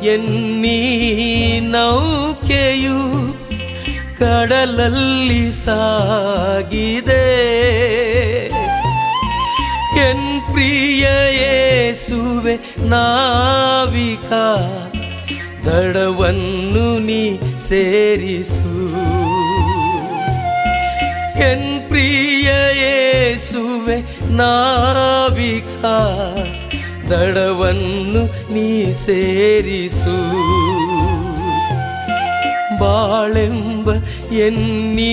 ಎನ್ನೀ ನೌಕೆಯು ಕಡಲಲ್ಲಿ ಸಾಗಿದೆ ಎನ್ ಪ್ರಿಯ ಯೇಸುವೆ ನಾವಿಕ ದಡವನ್ನು ನೀ ಸೇರಿಸು ಎನ್ ಪ್ರಿಯ ಯೇಸುವೆ ನಾವಿಕ ದಡವನ್ನು ನೀ ಸೇರಿಸು ಬಾಳೆಂಬ ಎನ್ನೀ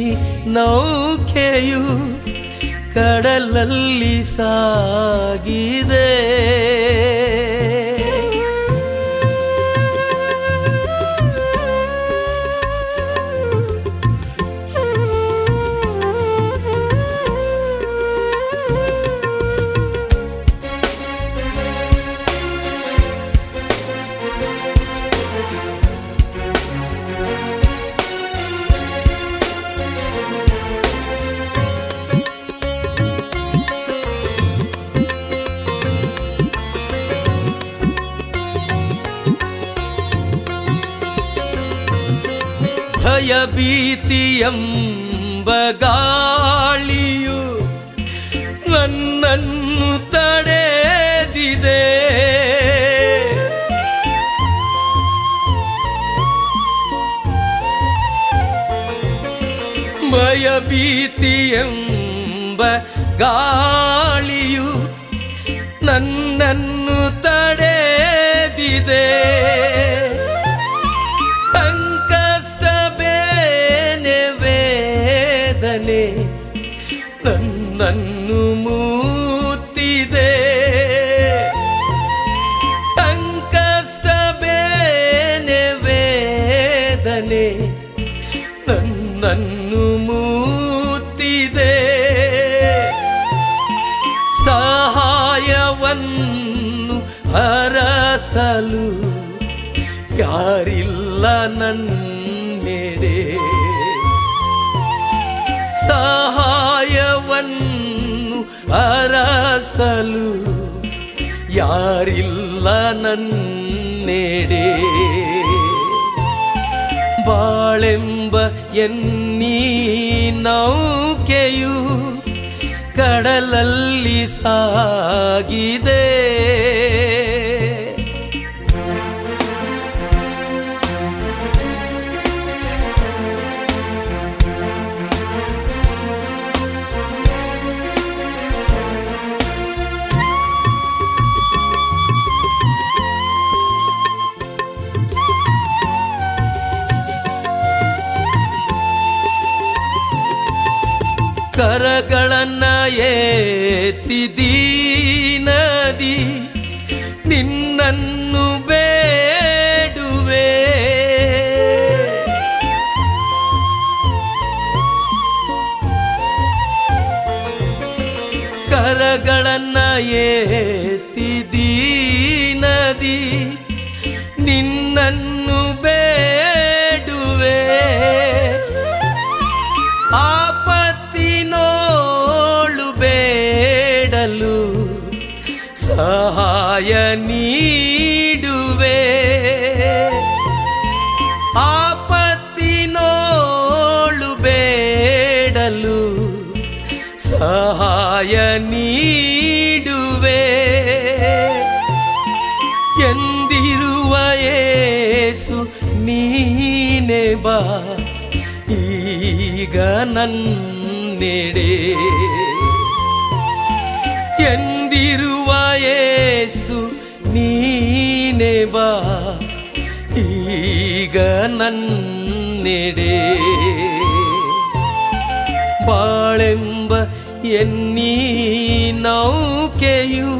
ನೌಕೆಯು ಕಡಲಲ್ಲಿ ಸಾಗಿದೆ ಭಯಭೀತಿಯಂಬ ಗಾಳಿಯು ನನ್ನನ್ನು ತಡೆದಿದೆ ಭಯಭೀತಿಯಂಬ ಗಾಳಿಯು ನನ್ನನ್ನು ತಡೆದಿದೆ ಸಂಕಷ್ಟ ಬೇನೆ ವೇದನೆ ನನ್ನನ್ನು ಮೂತಿದೆ ಸಂಕಷ್ಟ ಬೇನೆ ವೇದನೆ ನನ್ನನ್ನು ಮೂತಿದೆ ಸಹಾಯವನ್ನು ಹರಸಲು ಯಾರಿಲ್ಲ ನನ್ನೆಡೆ ಸಹಾಯವನ್ನು ಅರಸಲು ಯಾರಿಲ್ಲ ನನ್ನೆಡೆ ಬಾಳೆಂಬ ಎನ್ನೀ ನೌಕೆಯು ಕಡಲಲ್ಲಿ ಸಾಗಿದೆ ಕರಗಳನ್ನ ಏತಿದಿ ನದಿ ನಿನ್ನನ್ನು ಬೇಡುವೆ ಕರಗಳನ್ನ ಏತಿದಿ ನದಿ ನಿನ್ನನ್ನು ಬೇಡುವೆ ಆಪತ್ತಿನೋಳು ಬೇಡಲು ಸಹಾಯ ನೀಡುವೆ ಆಪತ್ತಿನೋಳು ಬೇಡಲು ಸಹಾಯ ನೀಡುವೆ ಎಂದಿರುವ ಯೇಸು ನೀನೆ ಬಾ ಈಗ ನನ್ನೆಡೆ ಎಂದಿರುವ ಯೇಸು ನೀನೆ ಬಾ ಈಗ ನನ್ನೆಡೆ ಬಾಳೆಂಬ ಎನ್ನೀ ನೌಕೆಯು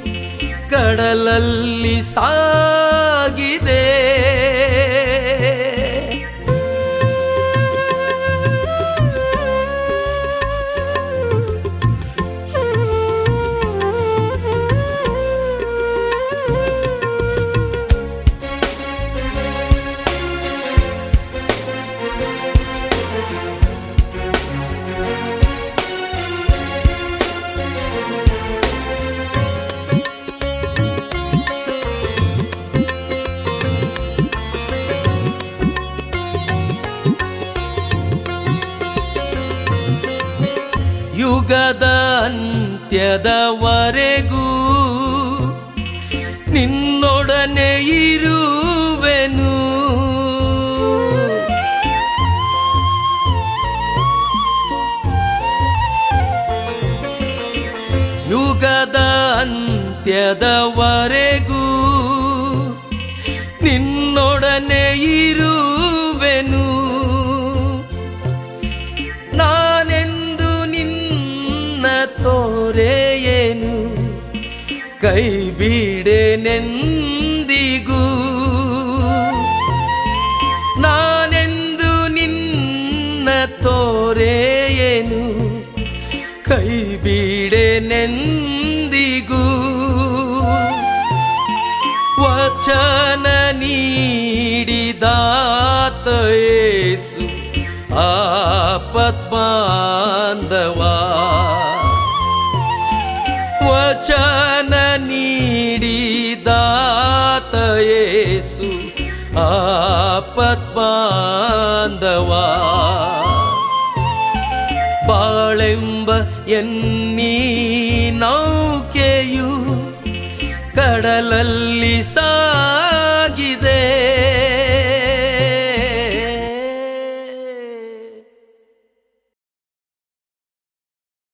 ಕಡಲಲ್ಲಿ ಸಾಗಿದೆ ಯುಗದ ಅಂತ್ಯದವರೆಗೂ ನಿನ್ನೊಡನೆ ಇರುವೆನು ಯುಗದ ಅಂತ್ಯದವರೆಗೂ ನಿನ್ನೊಡನೆ ಇರುವೆನು ನಾನೆಂದು ನಿನ್ನ ತೋರೆಯೇನು ಕೈ ಬಿಡೆನೆಂದಿಗೂ ನಾನೆಂದು ನಿನ್ನ ತೋರೆಯೇನು ಕೈ ಬಿಡೆನೆಂದಿಗೂ ವಚನ ನೀಡಿದಾತ ಯೇಸು ಆಪತ್ ಬಾಂಧವಾ ವಚನ ನೀಡಿದಾತ ಯೇಸು ಆಪತ್ ಬಾಂಧವಾ ಬಾಳೆಂಬ ಎನ್ನೀ ನೌಕೆಯು ಕಡಲಲ್ಲಿ ಸಾ